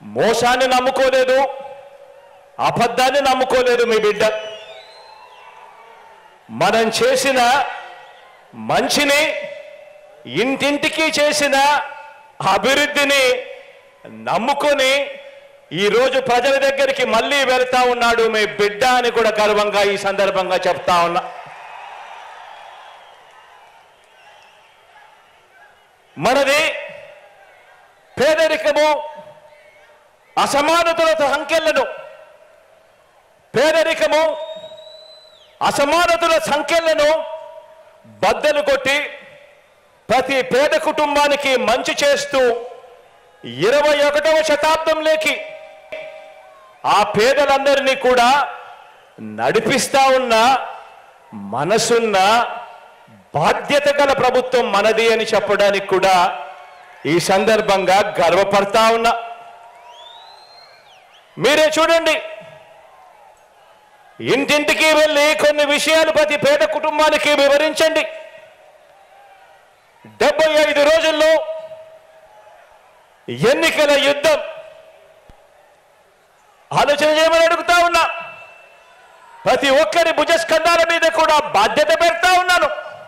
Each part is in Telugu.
మోసాన్ని నమ్ముకోలేదు అబద్ధాన్ని నమ్ముకోలేదు మీ బిడ్డ మనం చేసిన మంచిని ఇంటింటికి చేసిన అభివృద్ధిని నమ్ముకొని ఈరోజు ప్రజల దగ్గరికి మళ్ళీ వెళ్తా ఉన్నాడు మీ బిడ్డ అని కూడా గర్వంగా ఈ సందర్భంగా చెప్తా ఉన్నా మనది పేదరికము అసమానతల సంఖ్యలను పేదరికము అసమానతల సంఖ్యలను బద్దలు కొట్టి ప్రతి పేద కుటుంబానికి మంచి చేస్తూ ఇరవై ఒకటవ శతాబ్దంలోకి ఆ పేదలందరినీ కూడా నడిపిస్తా ఉన్న మనసున్న బాధ్యత గల ప్రభుత్వం మనది అని చెప్పడానికి కూడా ఈ సందర్భంగా గర్వపడతా ఉన్నా మీరే చూడండి ఇంటింటికి వెళ్ళి కొన్ని విషయాలు ప్రతి పేద కుటుంబానికి వివరించండి డెబ్బై ఐదు రోజుల్లో ఎన్నికల యుద్ధం ఆలోచన చేయమని అడుగుతా ఉన్నా ప్రతి ఒక్కరి భుజస్కంధాల మీద కూడా బాధ్యత పెడతా ఉన్నాను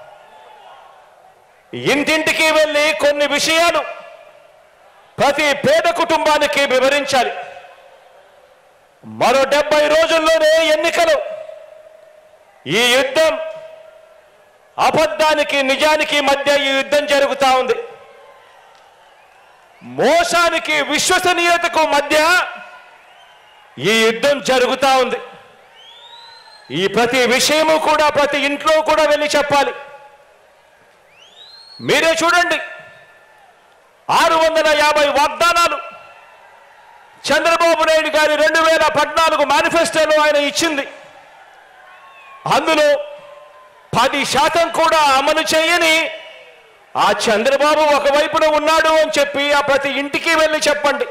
ఇంటింటికి వెళ్ళి కొన్ని విషయాలు ప్రతి పేద కుటుంబానికి వివరించాలి మరో డెబ్బై రోజుల్లోనే ఎన్నికలు ఈ యుద్ధం అబద్ధానికి నిజానికి మధ్య ఈ యుద్ధం జరుగుతా ఉంది మోసానికి విశ్వసనీయతకు మధ్య ఈ యుద్ధం జరుగుతా ఉంది ఈ ప్రతి విషయము కూడా ప్రతి ఇంట్లో కూడా వెళ్ళి చెప్పాలి మీరే చూడండి ఆరు వందల యాభై వాగ్దానాలు చంద్రబాబు నాయుడు గారి రెండు వేల పద్నాలుగు మేనిఫెస్టోలో ఆయన ఇచ్చింది అందులో పది శాతం కూడా అమలు చేయని ఆ చంద్రబాబు ఒకవైపున ఉన్నాడు అని చెప్పి ఆ ప్రతి ఇంటికి వెళ్ళి చెప్పండి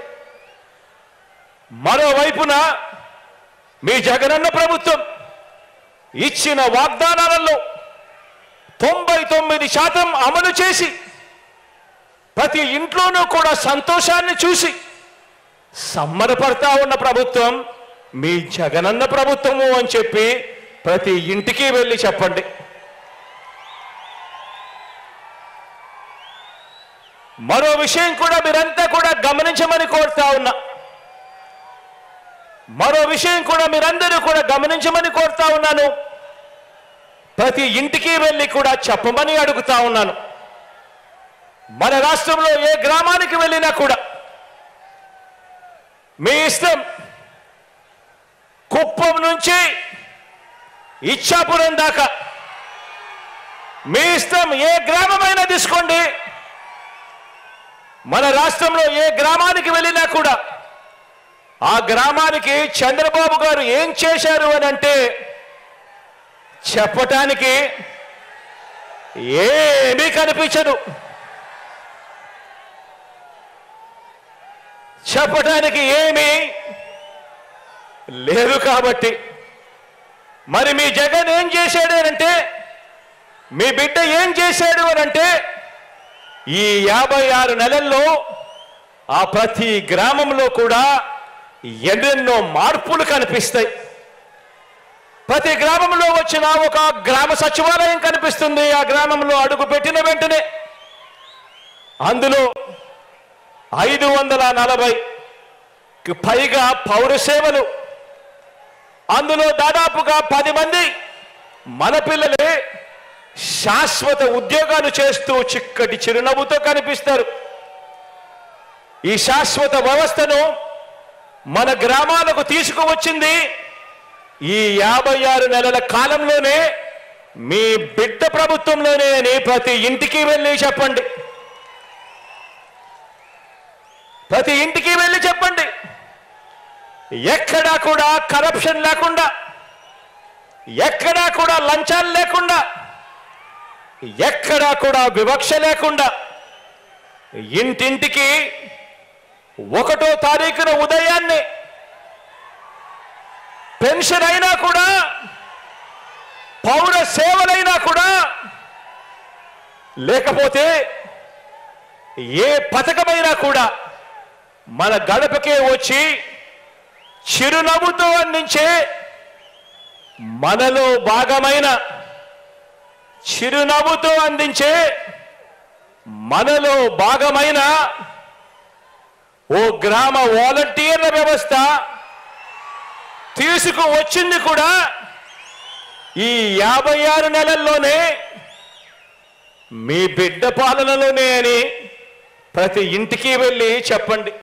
మరోవైపున మీ జగనన్న ప్రభుత్వం ఇచ్చిన వాగ్దానాలలో తొంభై తొమ్మిది శాతం అమలు చేసి ప్రతి ఇంట్లోనూ కూడా సంతోషాన్ని చూసి సమ్మరపడతా ఉన్న ప్రభుత్వం మీ జగనన్న ప్రభుత్వము అని చెప్పి ప్రతి ఇంటికి వెళ్ళి చెప్పండి మరో విషయం కూడా మీరంతా కూడా గమనించమని కోరుతా ఉన్నా మరో విషయం కూడా మీరందరూ కూడా గమనించమని కోరుతా ఉన్నాను ప్రతి ఇంటికి వెళ్ళి కూడా చెప్పమని అడుగుతా ఉన్నాను మన రాష్ట్రంలో ఏ గ్రామానికి వెళ్ళినా కూడా మీ ఇష్టం కుప్పం నుంచి ఇచ్చాపురం దాకా మీ ఇష్టం ఏ గ్రామమైనా తీసుకోండి మన రాష్ట్రంలో ఏ గ్రామానికి వెళ్ళినా కూడా ఆ గ్రామానికి చంద్రబాబు గారు ఏం చేశారు అని అంటే చెప్పటానికి ఏమీ కనిపించదు చెప్పటానికి ఏమీ లేదు కాబట్టి మరి మీ జగన్ ఏం చేశాడు అని అంటే మీ బిడ్డ ఏం చేశాడు అని అంటే ఈ యాభై ఆరు నెలల్లో ఆ ప్రతి గ్రామంలో కూడా ఎన్నెన్నో మార్పులు కనిపిస్తాయి ప్రతి గ్రామంలో వచ్చిన ఒక గ్రామ సచివాలయం కనిపిస్తుంది ఆ గ్రామంలో అడుగు పెట్టిన వెంటనే అందులో ఐదు వందల నలభై పైగా పౌర సేవలు అందులో దాదాపుగా పది మంది మన పిల్లలే శాశ్వత ఉద్యోగాలు చేస్తూ చిక్కటి చిరునవ్వుతో కనిపిస్తారు ఈ శాశ్వత వ్యవస్థను మన గ్రామాలకు తీసుకువచ్చింది ఈ యాభై ఆరు నెలల కాలంలోనే మీ బిడ్డ ప్రభుత్వంలోనే అని ప్రతి ఇంటికి వెళ్ళి చెప్పండి ప్రతి ఇంటికి వెళ్ళి చెప్పండి ఎక్కడా కూడా కరప్షన్ లేకుండా ఎక్కడా కూడా లంచాలు లేకుండా ఎక్కడా కూడా వివక్ష లేకుండా ఇంటింటికి ఒకటో తారీఖున ఉదయాన్నే పెన్షన్ అయినా కూడా పౌర సేవలైనా కూడా లేకపోతే ఏ పథకమైనా కూడా మన గడపకే వచ్చి చిరునవ్వుతో అందించే మనలో భాగమైన చిరునవ్వుతో అందించే మనలో భాగమైన ఓ గ్రామ వాలంటీర్ల వ్యవస్థ తీసుకువచ్చింది కూడా ఈ యాభై ఆరు నెలల్లోనే మీ బిడ్డ పాలనలోనే అని ప్రతి ఇంటికి వెళ్ళి చెప్పండి